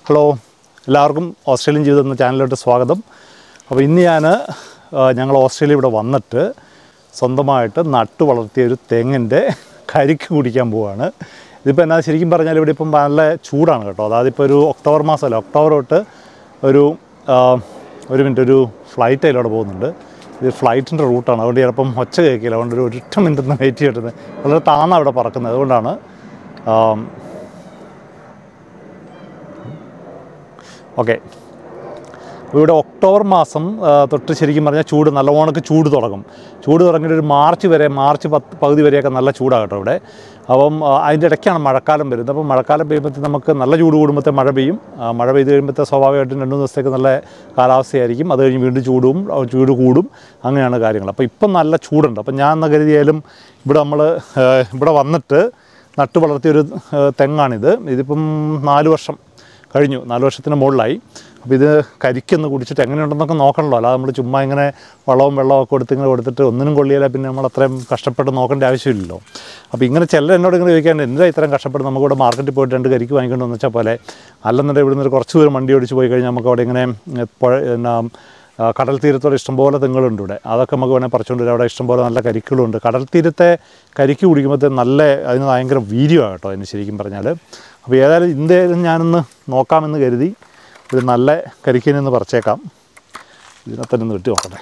Hello എല്ലാവർക്കും Australian ജീവിതം എന്ന ചാനലിലോട്ട് സ്വാഗതം അപ്പോൾ ഇന്ന് ഞാൻ ഞങ്ങൾ ഓസ്ട്രേലിയ ഇവിടെ വന്നിട്ട് സ്വന്തമായിട്ട് നട്ടു വളർത്തിയ ഒരു തെങ്ങിൻ്റെ കരിക്ക് കുടിക്കാൻ പോവുകയാണ് ഇതിപ്പോൾ എന്നാ ശരിക്കും പറഞ്ഞാൽ ഇവിടെ ഇപ്പം നല്ല ചൂടാണ് കേട്ടോ അതായത് ഇപ്പോൾ ഒരു ഒക്ടോബർ മാസമല്ല ഒക്ടോബർ തൊട്ട് ഒരു ആ, ഒരു മിനിറ്റ് ഒരു ഫ്ലൈറ്റ് അതിലൂടെ പോകുന്നുണ്ട് ഇത് ഫ്ലൈറ്റിൻ്റെ റൂട്ടാണ് അതുകൊണ്ട് ചിലപ്പം ഒച്ച കേൾക്കില്ല അതുകൊണ്ട് ഒരു ഒറ്റ മിനിറ്റ് ഒന്ന് വെയിറ്റ് ചെയ്തിട്ട് വളരെ താന്ന അവിടെ പറക്കുന്നത് അതുകൊണ്ടാണ് ആം, ഓക്കെ ഇവിടെ ഒക്ടോബർ മാസം ആ, തൊട്ട് ശരിക്കും പറഞ്ഞാൽ ചൂട് നല്ലവണ്ണക്ക് ചൂട് തുടങ്ങും ചൂട് തുടങ്ങിയിട്ട് ഒരു മാർച്ച് വരെ മാർച്ച് പത്ത് പകുതി വരെയൊക്കെ നല്ല ചൂടാണ് കേട്ടോ ഇവിടെ അപ്പം ആ, അതിൻ്റെ ഇടയ്ക്കാണ് മഴക്കാലം വരുന്നത് അപ്പം മഴക്കാലം പെയ്യുമ്പോഴത്തെ നമുക്ക് നല്ല ചൂട് കൂടുമ്പോഴത്തെ മഴ പെയ്യും ആ, മഴ പെയ്ത് കഴിയുമ്പോഴത്തെ സ്വാഭാവികമായിട്ടും രണ്ട് മൂന്ന് ദിവസത്തേക്ക് നല്ല കാലാവസ്ഥയായിരിക്കും അത് കഴിഞ്ഞ് വീണ്ടും ചൂടും ആ, ചൂട് കൂടും അങ്ങനെയാണ് കാര്യങ്ങൾ അപ്പോൾ ഇപ്പം നല്ല ചൂടുണ്ട് അപ്പം ഞാൻ എന്ന് കരുതിയാലും ഇവിടെ നമ്മൾ ഇവിടെ വന്നിട്ട് നട്ടു വളർത്തിയൊരു ആ, തെങ്ങാണിത് ഇതിപ്പം നാല് വർഷം കഴിഞ്ഞു നാല് വർഷത്തിന് മുകളിലായി അപ്പോൾ ഇത് കരിക്കൊന്ന് കുടിച്ചിട്ട് എങ്ങനെയുണ്ടെന്നൊക്കെ നോക്കണമല്ലോ അല്ലാതെ നമ്മൾ ചുമ്മാ ഇങ്ങനെ വളവും വെള്ളവും ഒക്കെ കൊടുത്ത് ഇങ്ങനെ കൊടുത്തിട്ട് ഒന്നിനും കൊള്ളിയില്ല പിന്നെ നമ്മൾ അത്രയും കഷ്ടപ്പെട്ട് നോക്കേണ്ട ആവശ്യമില്ലല്ലോ അപ്പോൾ ഇങ്ങനെ ചിലർ എന്നോട് ഇങ്ങനെ ചോദിക്കാൻ എന്തിനാ ഇത്രയും കഷ്ടപ്പെട്ട് നമുക്ക് ഇവിടെ മാർക്കറ്റിൽ പോയിട്ട് രണ്ട് കരിക്ക് വാങ്ങിക്കൊണ്ട് വന്ന് വെച്ചാൽ പോലെ അല്ലെന്നുണ്ടെങ്കിൽ ഇവിടുന്ന് ഒരു കുറച്ച് ദൂരം വണ്ടി ഓടിച്ച് പോയി കഴിഞ്ഞാൽ നമുക്ക് അവിടെ ഇങ്ങനെ ഉം, പുഴ എന്നാ ആ, കടൽ തീരത്തോടെ ഇഷ്ടംപോലെ തെങ്ങുകളുണ്ട് ഇവിടെ അതൊക്കെ നമുക്ക് വേണേൽ പറിച്ചുകൊണ്ട് വരാം അവിടെ ഇഷ്ടംപോലെ നല്ല കരിക്കുകളുണ്ട് കടൽ തീരത്തെ കരിക്ക് കുടിക്കുമ്പോഴത്തെ നല്ല അതിന് ഭയങ്കര വീര്യമാണ് കേട്ടോ അതിന് ശരിക്കും പറഞ്ഞാൽ അപ്പോൾ ഏതായാലും ഇന്ത്യയിൽ ഞാനൊന്ന് നോക്കാമെന്ന് കരുതി ഒരു നല്ല കരിക്കിനൊന്ന് പറിച്ചേക്കാം ഇതിനകത്തന്നെ ഒന്ന് വെട്ടി നോക്കട്ടെ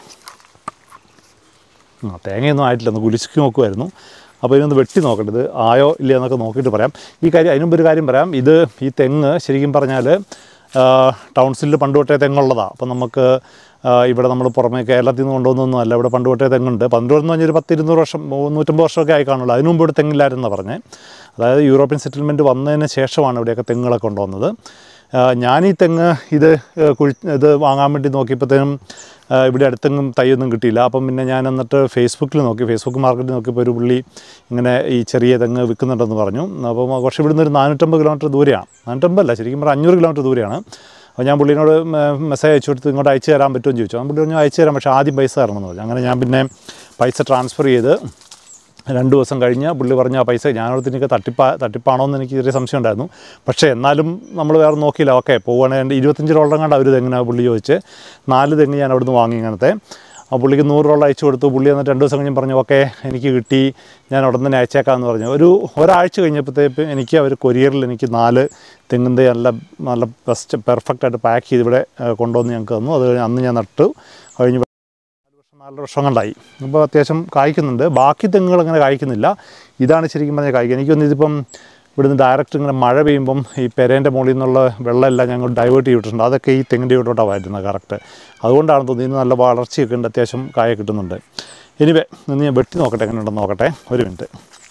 ആ തേങ്ങയൊന്നും ആയിട്ടില്ല ഒന്ന് കുലിച്ച് നോക്കുമായിരുന്നു അപ്പോൾ ഇതിനൊന്ന് വെട്ടി നോക്കട്ടെ ഇത് ആയോ ഇല്ല എന്നൊക്കെ നോക്കിയിട്ട് പറയാം ഈ കാര്യം അതിന് മുമ്പ് ഒരു കാര്യം പറയാം ഇത് ഈ തെങ്ങ് ശരിക്കും പറഞ്ഞാൽ ടൗൺസിൽ പണ്ട് തൊട്ടേ തെങ്ങുള്ളതാണ് അപ്പോൾ നമുക്ക് ആ, ഇവിടെ നമ്മൾ പുറമേ കേരളത്തിൽ നിന്ന് കൊണ്ടുവന്നൊന്നും അല്ല ഇവിടെ പണ്ട് തൊട്ടേ തെങ്ങുണ്ട് പണ്ട് എന്ന് പറഞ്ഞാൽ ഒരു പത്ത് ഇരുന്നൂറ് വർഷം നൂറ്റമ്പത് വർഷമൊക്കെ ആയി കാണുള്ളൂ അതിന് മുമ്പ് ഇവിടെ തെങ്ങില്ലായിരുന്നാണ് പറഞ്ഞത് അതായത് യൂറോപ്യൻ സെറ്റിൽമെൻറ്റ് വന്നതിന് ശേഷമാണ് ഇവിടെയൊക്കെ തെങ്ങുകളൊക്കെ കൊണ്ടുവന്നത് ആ, ഞാൻ ഈ തെങ്ങ് ഇത് ഏ, കുഴി ഇത് വാങ്ങാൻ വേണ്ടി നോക്കിയപ്പോഴത്തേനും ആ, ഇവിടെ അടുത്തെങ്ങും തൈയൊന്നും കിട്ടിയില്ല അപ്പം പിന്നെ ഞാൻ എന്നിട്ട് ഫേസ്ബുക്കിൽ നോക്കി ഫേസ്ബുക്ക് മാർക്കറ്റിൽ നോക്കിയപ്പോൾ ഒരു പുള്ളി ഇങ്ങനെ ഈ ചെറിയ തെങ്ങ് വിൽക്കുന്നുണ്ടെന്ന് പറഞ്ഞു അപ്പം കുറച്ച് ഇവിടുന്ന് ഒരു നാനൂറ്റമ്പത് കിലോമീറ്റർ ദൂരെയാണ് നാനൂറ്റമ്പതല്ല ശരിക്കും പറഞ്ഞാൽ അഞ്ഞൂറ് കിലോമീറ്റർ ദൂരെയാണ് അപ്പോൾ ഞാൻ പുള്ളിനോട് മെസ്സേജ് അയച്ചു കൊടുത്ത് ഇങ്ങോട്ട് അയച്ചു തരാൻ പറ്റുമോ എന്ന് ചോദിച്ചു ആ പുള്ളി പറഞ്ഞു അയച്ചു തരാം പക്ഷേ ആദ്യം പൈസ തരണമെന്ന് പറഞ്ഞു അങ്ങനെ ഞാൻ പിന്നെ പൈസ ട്രാൻസ്ഫർ ചെയ്ത് രണ്ട് ദിവസം കഴിഞ്ഞ് പുള്ളി പറഞ്ഞ ആ പൈസ ഞാനോടത്ത് എനിക്ക് തട്ടിപ്പാ തട്ടിപ്പാണോ എന്ന് എനിക്ക് ചെറിയ സംശയം ഉണ്ടായിരുന്നു പക്ഷേ എന്നാലും നമ്മൾ വേറെ നോക്കിയില്ല ഓക്കെ പോവുകയാണെങ്കിൽ എൻ്റെ ഇരുപത്തഞ്ച് ഡോളറും കണ്ട അവർ തെങ്ങിനാണ് പുള്ളി ചോദിച്ച് നാല് തെങ്ങ് ഞാൻ അവിടുന്ന് വാങ്ങി ഇങ്ങനത്തെ ആ പുള്ളിക്ക് നൂറ് ഡോളർ അയച്ചു കൊടുത്തു പുള്ളി എന്നിട്ട് രണ്ട് ദിവസം കഴിഞ്ഞ് പറഞ്ഞു ഓക്കെ എനിക്ക് കിട്ടി ഞാൻ ഉടൻ തന്നെ അയച്ചേക്കാമെന്ന് പറഞ്ഞു ഒരു ഒരാഴ്ച കഴിഞ്ഞപ്പോഴത്തേക്കും എനിക്ക് അവർ കൊറിയറിൽ എനിക്ക് നാല് തെങ്ങിൻ്റെ നല്ല നല്ല ബെസ്റ്റ് പെർഫെക്റ്റ് ആയിട്ട് പാക്ക് ചെയ്ത് ഇവിടെ ആ, കൊണ്ടുവന്ന് ഞങ്ങൾക്ക് തന്നു അത് കഴിഞ്ഞ് അന്ന് ഞാൻ നട്ടു കഴിഞ്ഞ് നാല് വർഷം കണ്ടായി അപ്പോൾ അത്യാവശ്യം കായ്ക്കുന്നുണ്ട് ബാക്കി തെങ്ങുകൾ അങ്ങനെ കായ്ക്കുന്നില്ല ഇതാണ് ശരിക്കും പറഞ്ഞാൽ കായ്ക്കുക എനിക്കൊന്ന് ഇതിപ്പം ഇവിടുന്ന് ഡയറക്റ്റ് ഇങ്ങനെ മഴ പെയ്യുമ്പം ഈ പെരേൻ്റെ മുകളിൽ നിന്നുള്ള വെള്ളമെല്ലാം ഞങ്ങൾ ഡൈവേർട്ട് ചെയ്തിട്ടുണ്ട് അതൊക്കെ ഈ തെങ്ങിൻ്റെ വീട്ടോട്ടാണ് വരുന്നത് കറക്റ്റ് അതുകൊണ്ടാണ് തോന്നുന്നത് ഇതിന് നല്ല വളർച്ചയൊക്കെ ഉണ്ട് അത്യാവശ്യം കായ കിട്ടുന്നുണ്ട് എനിവേ ഒന്ന് ഞാൻ വെട്ടി നോക്കട്ടെ എങ്ങനെയുണ്ടെന്ന് നോക്കട്ടെ ഒരു മിനിറ്റ്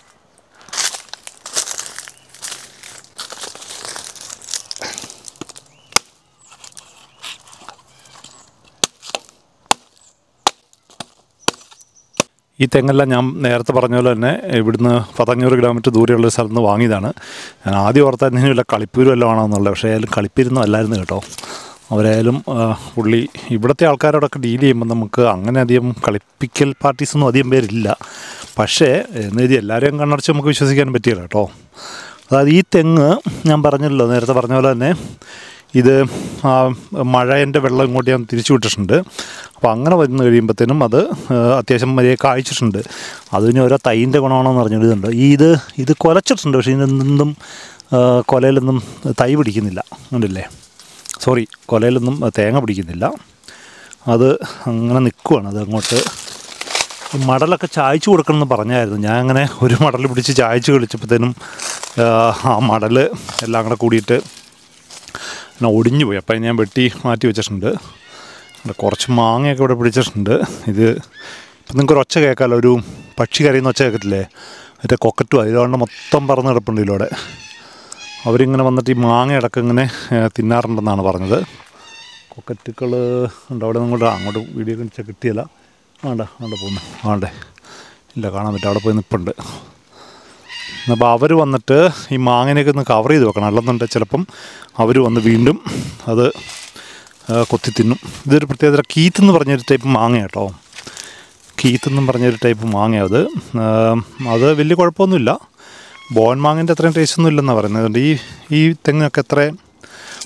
ഈ തെങ്ങെല്ലാം ഞാൻ നേരത്തെ പറഞ്ഞ പോലെ തന്നെ ഇവിടുന്ന് പത്തഞ്ഞൂറ് കിലോമീറ്റർ ദൂരെയുള്ള ഒരു സ്ഥലത്ത് നിന്ന് വാങ്ങിയതാണ് ഞാൻ ആദ്യം ഓർത്തായിരുന്നു വല്ല കളിപ്പൂരും വല്ലതും ആണോ എന്നുള്ളത് പക്ഷേ ആയാലും കളിപ്പീരൊന്നും അല്ലായിരുന്നു കേട്ടോ അവരായാലും ആ, പുള്ളി ഇവിടുത്തെ ആൾക്കാരോടൊക്കെ ഡീൽ ചെയ്യുമ്പോൾ നമുക്ക് അങ്ങനെ അധികം കളിപ്പിക്കൽ പാർട്ടീസൊന്നും അധികം പേരില്ല പക്ഷേ എന്ന് കരുതി എല്ലാവരെയും കണ്ണടച്ച് നമുക്ക് വിശ്വസിക്കാൻ പറ്റില്ല കേട്ടോ അതായത് ഈ തെങ്ങ് ഞാൻ പറഞ്ഞല്ലോ നേരത്തെ പറഞ്ഞ പോലെ തന്നെ ഇത് ആ, മഴേൻ്റെ വെള്ളം ഇങ്ങോട്ട് ഞാൻ തിരിച്ചു വിട്ടിട്ടുണ്ട് അപ്പോൾ അങ്ങനെ വന്ന് കഴിയുമ്പോഴത്തേനും അത് ആ, അത്യാവശ്യം മര്യാദ കായ്ച്ചിട്ടുണ്ട് അതിന് ഓരോ തൈൻ്റെ ഗുണമാണെന്ന് പറഞ്ഞിട്ടുണ്ട് ഈ ഇത് ഇത് കുലച്ചിട്ടുണ്ട് പക്ഷേ ഇതിനൊന്നും ആ, കൊലയിലൊന്നും തൈ പിടിക്കുന്നില്ല ഉണ്ടല്ലേ സോറി കൊലയിലൊന്നും തേങ്ങ പിടിക്കുന്നില്ല അത് അങ്ങനെ നിൽക്കുവാണ് അത് അങ്ങോട്ട് ഈ മടലൊക്കെ ചായച്ചു കൊടുക്കണമെന്ന് പറഞ്ഞായിരുന്നു ഞാൻ അങ്ങനെ ഒരു മടൽ പിടിച്ച് ചായച്ചു കളിച്ചപ്പോഴത്തേനും ആ, ആ മടൽ എല്ലാം കൂടെ കൂടിയിട്ട് പിന്നെ ഒടിഞ്ഞു പോയി അപ്പം ഞാൻ വെട്ടി മാറ്റി വെച്ചിട്ടുണ്ട് ഇവിടെ കുറച്ച് മാങ്ങയൊക്കെ ഇവിടെ പിടിച്ചിട്ടുണ്ട് ഇത് ഇപ്പം നിങ്ങൾക്ക് ഒരു ഒച്ച കേൾക്കാമല്ലോ ഒരു പക്ഷി കരയുന്ന ഒച്ച കേൾക്കത്തില്ലേ മറ്റേ കൊക്കറ്റും അതിലോണ്ട് മൊത്തം പറന്ന് കിടപ്പുണ്ട് ഇതിലൂടെ അവരിങ്ങനെ വന്നിട്ട് ഈ മാങ്ങ അടക്കം ഇങ്ങനെ ഏ, തിന്നാറുണ്ടെന്നാണ് പറഞ്ഞത് കൊക്കറ്റുകൾ ഉണ്ട് അവിടെ നിങ്ങളുടെ അങ്ങോട്ട് വീഡിയോ കാണിച്ചാൽ കിട്ടിയല്ല വേണ്ട വേണ്ട പോകുന്നു വേണ്ടേ ഇല്ല കാണാൻ പറ്റും അവിടെ പോയി നിൽപ്പുണ്ട് അപ്പോൾ അവർ വന്നിട്ട് ഈ മാങ്ങനെയൊക്കെ ഒന്ന് കവർ ചെയ്ത് വെക്കണം അല്ലെന്നുണ്ടെങ്കിൽ ചിലപ്പം അവർ വന്ന് വീണ്ടും അത് ആ, കൊത്തി തിന്നും ഇതൊരു പ്രത്യേകത കീത്ത് എന്ന് പറഞ്ഞൊരു ടൈപ്പ് മാങ്ങ കേട്ടോ കീത്ത് എന്നും പറഞ്ഞൊരു ടൈപ്പ് മാങ്ങ അത് ആ, അത് വലിയ കുഴപ്പമൊന്നുമില്ല ബോൺ മാങ്ങിൻ്റെ അത്രയും ടേസ്റ്റ് ഒന്നും ഇല്ലെന്നാണ് പറയുന്നത് അതുകൊണ്ട് ഈ ഈ തെങ്ങൊക്കെ അത്ര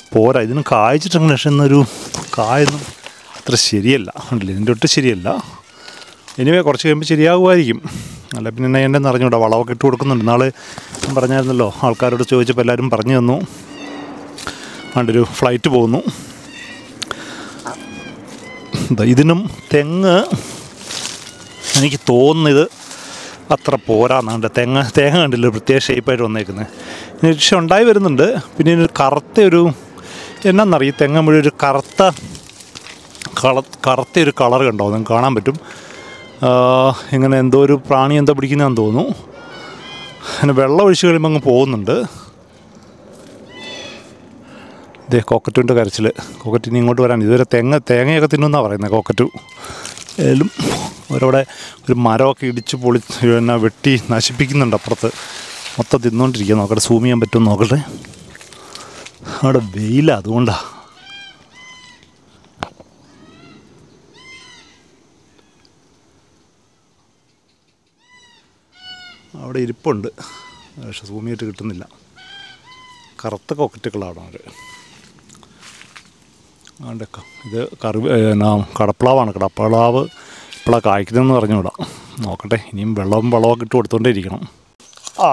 പോരാ ഇതിന് കായ്ച്ചിട്ടുണ്ട് പക്ഷെ എന്നൊരു കായൊന്നും അത്ര ശരിയല്ല ഉണ്ടല്ലേ ഇതിൻ്റെ ഒട്ടും ശരിയല്ല എനിവേ കുറച്ച് കഴിയുമ്പോൾ ശരിയാകുമായിരിക്കും അല്ല പിന്നെ എന്നെ എന്നെ അറിഞ്ഞൂടാ വളമൊക്കെ ഇട്ട് കൊടുക്കുന്നുണ്ട് നാളെ ഞാൻ പറഞ്ഞായിരുന്നല്ലോ ആൾക്കാരോട് ചോദിച്ചപ്പോൾ എല്ലാവരും പറഞ്ഞു തന്നു ആണ്ടൊരു ഫ്ലൈറ്റ് പോകുന്നു ദാ ഇതിനും തെങ്ങ് എനിക്ക് തോന്നുന്നത് അത്ര പോരാന്നാണ്ട് തെങ്ങ് തേങ്ങ കണ്ടില്ല പ്രത്യേക ഷേപ്പായിട്ട് വന്നേക്കുന്നത് ഇനി പക്ഷെ ഉണ്ടായി വരുന്നുണ്ട് പിന്നെ ഇതിനൊരു കറുത്ത ഒരു എന്നാന്നറിയും തെങ്ങ് മുഴുവൻ ഒരു കറുത്ത കള കറുത്ത ഒരു കളർ കണ്ടോ നിങ്ങൾക്ക് കാണാൻ പറ്റും ആ, ഇങ്ങനെ എന്തോ ഒരു പ്രാണി എന്തോ പിടിക്കുന്നതാന്ന് തോന്നുന്നു അങ്ങനെ വെള്ളം ഒഴിച്ച് കഴിയുമ്പോൾ അങ്ങ് പോകുന്നുണ്ട് ഇതേ കോക്കറ്റുൻ്റെ കരച്ചിൽ കോക്കറ്റ് ഇനി ഇങ്ങോട്ട് വരാൻ ഇതുവരെ തെങ്ങ തേങ്ങയൊക്കെ തിന്നുമെന്നാണ് പറയുന്നത് കോക്കറ്റു ഏലും അവരവിടെ ഒരു മരമൊക്കെ ഇടിച്ച് പൊളി പിന്നെ വെട്ടി നശിപ്പിക്കുന്നുണ്ട് അപ്പുറത്ത് മൊത്തം തിന്നുകൊണ്ടിരിക്കുക നോക്കട്ടെ സൂം ചെയ്യാൻ പറ്റുമെന്ന് നോക്കട്ടെ അവിടെ വെയില അതുകൊണ്ടാണ് അവിടെ ഇരിപ്പുണ്ട് പക്ഷെ സൂം ചെയ്തിട്ട് കിട്ടുന്നില്ല കറുത്ത കോക്കറ്റുകളാണ് അവർ ആണ്ടൊക്കെ ഇത് കറി എന്നാ കടപ്ലാവാണ് കടപ്ലാവ് ഇപ്പോഴാണ് കായ്ക്കുന്നതെന്ന് പറഞ്ഞുകൂടാ നോക്കട്ടെ ഇനിയും വെള്ളവും വളമൊക്കെ ഇട്ട് കൊടുത്തോണ്ടേ ഇരിക്കണം ആ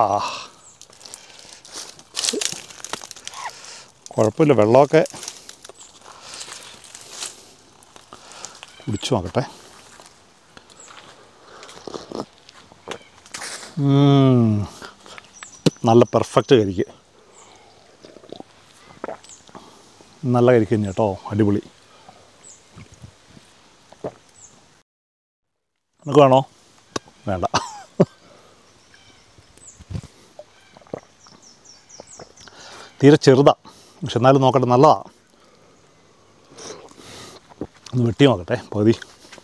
കുഴപ്പമില്ല വെള്ളമൊക്കെ കുടിച്ചു നോക്കട്ടെ ഉം. നല്ല പെർഫെക്റ്റ് കരിക്ക് നല്ല കരിക്ക് തന്നെ കേട്ടോ അടിപൊളി നമുക്ക് വേണോ വേണ്ട തീരെ ചെറുതാ പക്ഷെ എന്നാലും നോക്കട്ടെ നല്ലതാ ഒന്ന് വെട്ടി നോക്കട്ടെ പകുതി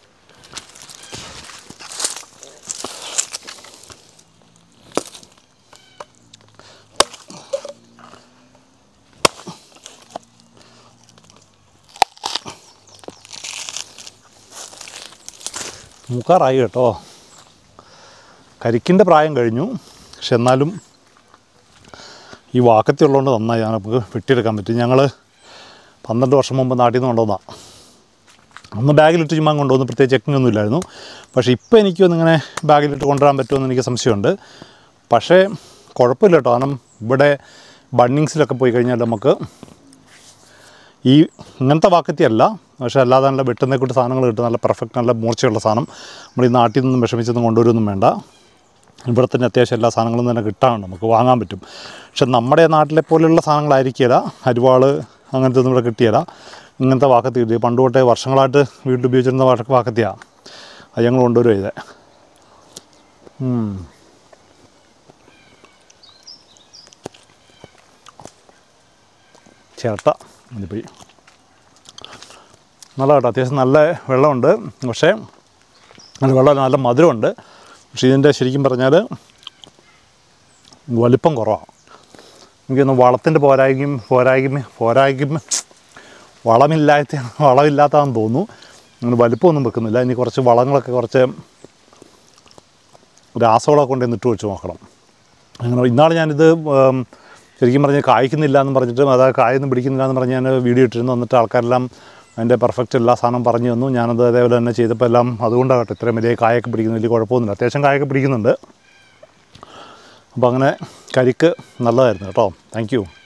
മൂക്കാറായി കേട്ടോ കരിക്കിൻ്റെ പ്രായം കഴിഞ്ഞു പക്ഷെ എന്നാലും ഈ വാക്കത്തി ഉള്ളതുകൊണ്ട് നന്നായി നമുക്ക് വെട്ടിയെടുക്കാൻ പറ്റും ഞങ്ങൾ പന്ത്രണ്ട് വർഷം മുമ്പ് നാട്ടിൽ നിന്ന് കൊണ്ടുവന്നതാണ് അന്ന് ബാഗിലിട്ട് ചുമ്മാ കൊണ്ടുവന്ന് പ്രത്യേകിച്ച് ചെക്കിംഗ് ഒന്നും ഇല്ലായിരുന്നു പക്ഷേ ഇപ്പോൾ എനിക്കൊന്നും ഇങ്ങനെ ബാഗിലിട്ട് കൊണ്ടുവരാൻ പറ്റുമെന്ന് എനിക്ക് സംശയമുണ്ട് പക്ഷേ കുഴപ്പമില്ല കേട്ടോ കാരണം ഇവിടെ ബണ്ണിങ്സിലൊക്കെ പോയി കഴിഞ്ഞാൽ നമുക്ക് ഈ ഇങ്ങനത്തെ വാക്കത്തി അല്ല പക്ഷേ അല്ലാതെ നല്ല വെട്ടുന്ന കൂട്ട് സാധനങ്ങൾ കിട്ടും നല്ല പെർഫെക്റ്റ് നല്ല മൂർച്ചയുള്ള സാധനം നമ്മൾ ഈ നാട്ടിൽ നിന്നും വിഷമിച്ചൊന്നും കൊണ്ടുവരുമൊന്നും വേണ്ട ഇവിടെ തന്നെ അത്യാവശ്യം എല്ലാ സാധനങ്ങളും തന്നെ കിട്ടാറുണ്ട് നമുക്ക് വാങ്ങാൻ പറ്റും പക്ഷെ നമ്മുടെ നാട്ടിലെ പോലെയുള്ള സാധനങ്ങളായിരിക്കില്ല അരിവാൾ അങ്ങനത്തെ ഒന്നും ഇവിടെ കിട്ടിയല്ല ഇങ്ങനത്തെ വാക്കത്തി കിട്ടി പണ്ട് തൊട്ടേ വർഷങ്ങളായിട്ട് വീട്ടിൽ ഉപയോഗിച്ചിരുന്ന വാ വാക്കത്തിയാണ് അത് ഞങ്ങൾ കൊണ്ടുവരും ചെയ്തേ ഉം. ചിരട്ട അതിപ്പോയി നല്ല കേട്ടോ അത്യാവശ്യം നല്ല വെള്ളമുണ്ട് പക്ഷേ നല്ല വെള്ളം നല്ല മധുരമുണ്ട് പക്ഷേ ഇതിൻ്റെ ശരിക്കും പറഞ്ഞാൽ വലിപ്പം കുറവാണ് എനിക്കൊന്ന് വളത്തിൻ്റെ പോരായ്മയും പോരായ്മ പോരായ്മ വളമില്ലാത്ത വളമില്ലാത്തതാണെന്ന് തോന്നുന്നു അങ്ങനെ വലിപ്പമൊന്നും വെക്കുന്നില്ല ഇനി കുറച്ച് വളങ്ങളൊക്കെ കുറച്ച് രാസവളമൊക്കെ കൊണ്ട് ഇട്ട് വെച്ച് നോക്കണം അങ്ങനെ ഇന്നാൾ ഞാനിത് ഉം, ശരിക്കും പറഞ്ഞ് കായ്ക്കുന്നില്ല എന്ന് പറഞ്ഞിട്ട് അത് കായൊന്നും പിടിക്കുന്നില്ല എന്ന് പറഞ്ഞ് ഞാൻ വീഡിയോ ഇട്ടിരുന്നു എന്നിട്ട് ആൾക്കാരെല്ലാം അതിൻ്റെ പെർഫെക്റ്റ് എല്ലാ സാധനം പറഞ്ഞു തന്നു ഞാനത് അതേപോലെ തന്നെ ചെയ്തപ്പോൾ എല്ലാം അതുകൊണ്ടാകട്ടെ ഇത്രയും വലിയ കായൊക്കെ പിടിക്കുന്നു വലിയ കുഴപ്പമൊന്നുമില്ല അത്യാവശ്യം കായൊക്കെ പിടിക്കുന്നുണ്ട് അപ്പോൾ അങ്ങനെ കരിക്ക് നല്ലതായിരുന്നു കേട്ടോ താങ്ക് യു